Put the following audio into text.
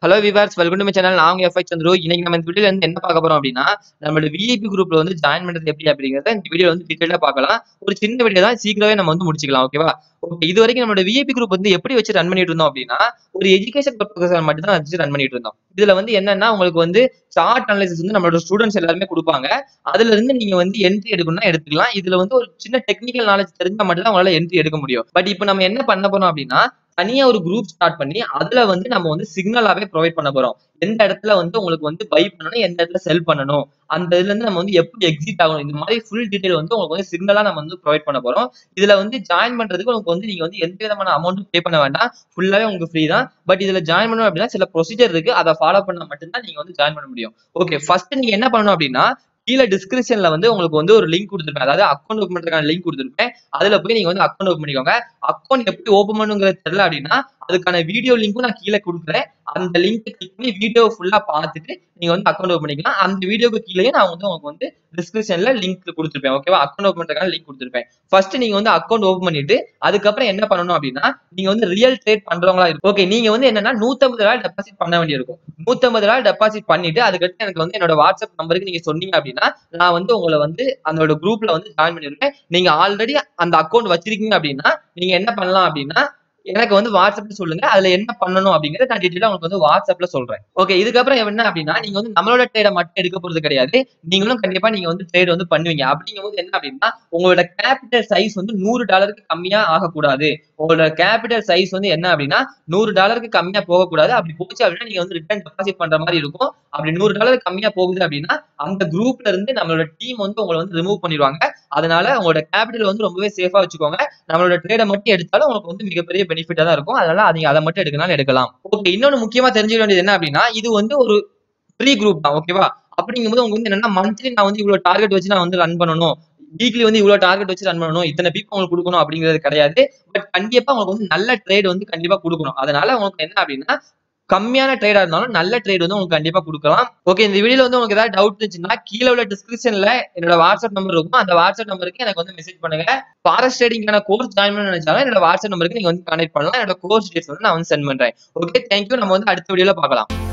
hello viewers welcome to my channel நான் உங்க FI Chandru இன்னைக்கு நம்ம இந்த வீடியோல இருந்து என்ன பார்க்க போறோம் அப்படின்னா நம்மளோட விஐபி குரூப்ல வந்து ஜாயின் பண்றது எப்படி அப்படிங்கறத இந்த வீடியோ வந்து டீடைலா பார்க்கலாம் ஒரு சின்ன வீடியோ தான் சீக்கிரமே நம்ம வந்து முடிச்சுக்கலாம் ஓகேவா ஓகே இது வரைக்கும் நம்மளோட விஐபி குரூப் வந்து எப்படி வச்சு ரன் பண்ணிட்டு இருந்தோம் அப்படின்னா ஒரு எஜுகேஷன் பர்பஸ் மட்டும் தான் வச்சு ரன் பண்ணிட்டு இருந்தோம் இதுல வந்து என்னன்னா உங்களுக்கு வந்து சார்ட் அனலைசிஸ் வந்து நம்மளோட ஸ்டூடெண்ட்ஸ் எல்லாருமே கொடுப்பாங்க அதுல இருந்து நீங்க வந்து என்ட்ரி எடுக்கணும்னா எடுத்துக்கலாம் இதுல வந்து ஒரு சின்ன டெக்னிக்கல் நாலேஜ் தெரிஞ்சா மட்டும் தான் உங்களால என்ட்ரி எடுக்க முடியும் பட் இப்போ நம்ம என்ன பண்ண போறோம் அப்படின்னா தனியா ஒரு குரூப் ஸ்டார்ட் பண்ணி அதுல வந்து நம்ம வந்து சிக்னலாவே ப்ரொவைட் பண்ண போறோம் எந்த இடத்துல வந்து உங்களுக்கு வந்து பை பண்ணணும் எந்த இடத்துல செல் பண்ணணும் அந்த இதுல இருந்து நம்ம வந்து எப்படி எக்ஸிட் ஆகணும் இந்த மாதிரி ஃபுல் டீடைல் வந்து உங்களுக்கு வந்து சிக்னலா நம்ம வந்து ப்ரொவைட் பண்ண போறோம் இதுல வந்து ஜாயின் பண்றதுக்கு உங்களுக்கு வந்து நீங்க வந்து எந்த விதமான அமௌண்ட்டும் பே பண்ண வேண்டாம் ஃபுல்லாவே உங்களுக்கு ஃப்ரீ தான் பட் இதுல ஜாயின் பண்ணணும் அப்படின்னா சில ப்ரொசீஜர் இருக்கு அதை ஃபாலோ பண்ணா மட்டும்தான் நீங்க வந்து ஜாயின் பண்ண முடியும் ஓகே ஃபர்ஸ்ட் நீங்க என்ன பண்ணணும் அப்படின்னா கீழே டிஸ்கிரிப்ஷன்ல வந்து உங்களுக்கு வந்து ஒரு லிங்க் கொடுத்துருப்பேன் அதாவது அக்கௌண்ட் ஓப்பன் பண்றதுக்கான லிங்க் கொடுத்துருப்பேன் அதுல போய் நீங்க வந்து அக்கௌண்ட் ஓப்பன் பண்ணிக்கோங்க அக்கௌண்ட் எப்படி ஓப்பன் பண்ணுங்கிறது தெரியல அப்படின்னா அதுக்கான வீடியோ லிங்க்கும் நான் கீழே கொடுக்குறேன் அந்த லிங்க் கிளிக் பண்ணி வீடியோ ஃபுல்லா பார்த்துட்டு நீங்க வந்து அக்கௌண்ட் ஓப்பன் பண்ணிக்கலாம் அந்த வீடியோக்கு கீழே நான் வந்து உங்களுக்கு வந்து டிஸ்கிரிப்ஷன்ல லிங்க் கொடுத்துருப்பேன் ஓகேவா அக்கௌண்ட் ஓப்பன் பண்றதுக்கான லிங்க் கொடுத்துருப்பேன் ஃபர்ஸ்ட் நீங்க வந்து அக்கௌண்ட் ஓப்பன் பண்ணிட்டு அதுக்கப்புறம் என்ன பண்ணணும் அப்படின்னா நீங்க வந்து ரியல் ட்ரேட் பண்றவங்களா இருக்கும் ஓகே நீங்க வந்து என்னன்னா நூத்தம்பது ரூபாய் டெபாசிட் பண்ண வேண்டியிருக்கும் நூத்தம்பது ரூபாய் டெபாசிட் பண்ணிட்டு அதுக்கடுத்து எனக்கு வந்து என்னோட வாட்ஸ்அப் நம்பருக்கு நீங்க சொன்னீங்க அப்படின்னா நான் வந்து உங்களை வந்து அதோட குரூப்ல வந்து ஜாயின் பண்ணிருக்கேன் நீங்க ஆல்ரெடி அந்த அக்கௌண்ட் வச்சிருக்கீங்க அப்படின்னா நீங்க என்ன பண்ணலாம் அப்படின்னா எனக்கு வந்து வாட்ஸ்அப்ல சொல்லுங்க அதுல என்ன பண்ணணும் அப்படிங்கறத நான் டீட்டெயிலா உங்களுக்கு வந்து வாட்ஸ்அப்ல சொல்றேன் ஓகே இதுக்கப்புறம் என்ன அப்படின்னா நீங்க வந்து நம்மளோட ட்ரேட மட்டும் எடுக்க போறது கிடையாது நீங்களும் கண்டிப்பா நீங்க வந்து ட்ரேட் வந்து பண்ணுவீங்க அப்படிங்கும்போது என்ன அப்படின்னா உங்களோட கேபிட்டல் சைஸ் வந்து நூறு டாலருக்கு கம்மியா ஆகக்கூடாது உங்களோட கேபிட்டல் சைஸ் வந்து என்ன அப்படின்னா நூறு டாலருக்கு கம்மியா போகக்கூடாது அப்படி போச்சு அப்படின்னா நீங்க வந்து ரிட்டர்ன் டெபாசிட் பண்ற மாதிரி இருக்கும் அப்படி நூறு டாலர் கம்மியா போகுது அப்படின்னா அந்த குரூப்ல இருந்து நம்மளோட டீம் வந்து உங்களை வந்து ரிமூவ் பண்ணிடுவாங்க அதனால உங்களோட கேபிட்டல் வந்து ரொம்பவே சேஃபா வச்சுக்கோங்க நம்மளோட ட்ரேடை மட்டும் எடுத்தாலும் உங்களுக்கு வந்து மிகப்பெரிய பெனிஃபிட்டா தான் இருக்கும் அதனால நீங்க அதை மட்டும் எடுக்கனாலும் எடுக்கலாம் ஓகே இன்னொன்னு முக்கியமா தெரிஞ்சுக்க வேண்டியது என்ன அப்படின்னா இது வந்து ஒரு ப்ரீ குரூப் தான் ஓகேவா அப்படிங்கும்போது உங்களுக்கு வந்து என்னன்னா மந்த்லி நான் வந்து இவ்வளவு டார்கெட் வச்சு நான் வந்து ரன் பண்ணணும் வீக்லி வந்து இவ்வளவு டார்கெட் வச்சு ரன் பண்ணணும் இத்தனை பீப் உங்களுக்கு கொடுக்கணும் அப்படிங்கிறது கிடையாது பட் கண்டிப்பா உங்களுக்கு வந்து நல்ல ட்ரேட் வந்து கண்டிப்பா கொடுக்கணும் அதனால உங்களுக்கு என்ன அப்படின்னா கம்மியான ட்ரேடா இருந்தாலும் நல்ல ட்ரேட் வந்து உங்களுக்கு கண்டிப்பா கொடுக்கலாம் ஓகே இந்த வீடியோல வந்து உங்களுக்கு ஏதாவது டவுட் இருந்துச்சுன்னா கீழே உள்ள டிஸ்கிரிப்ஷன்ல என்னோட வாட்ஸ்அப் நம்பர் இருக்கும் அந்த வாட்ஸ்அப் நம்பருக்கு எனக்கு வந்து மெசேஜ் பண்ணுங்க ஃபாரஸ்ட் ட்ரேடிங்கான கோர்ஸ் ஜாயின் பண்ண நினைச்சாலும் என்னோட வாட்ஸ்அப் நம்பருக்கு நீங்க வந்து கனெக்ட் பண்ணலாம் என்னோட கோர்ஸ் டீடைல்ஸ் வந்து நான் வந்து சென்ட் பண்றேன் ஓகே தேங்க்யூ நம்ம வந்து அடுத்த வீடியோல பார்க்கலாம்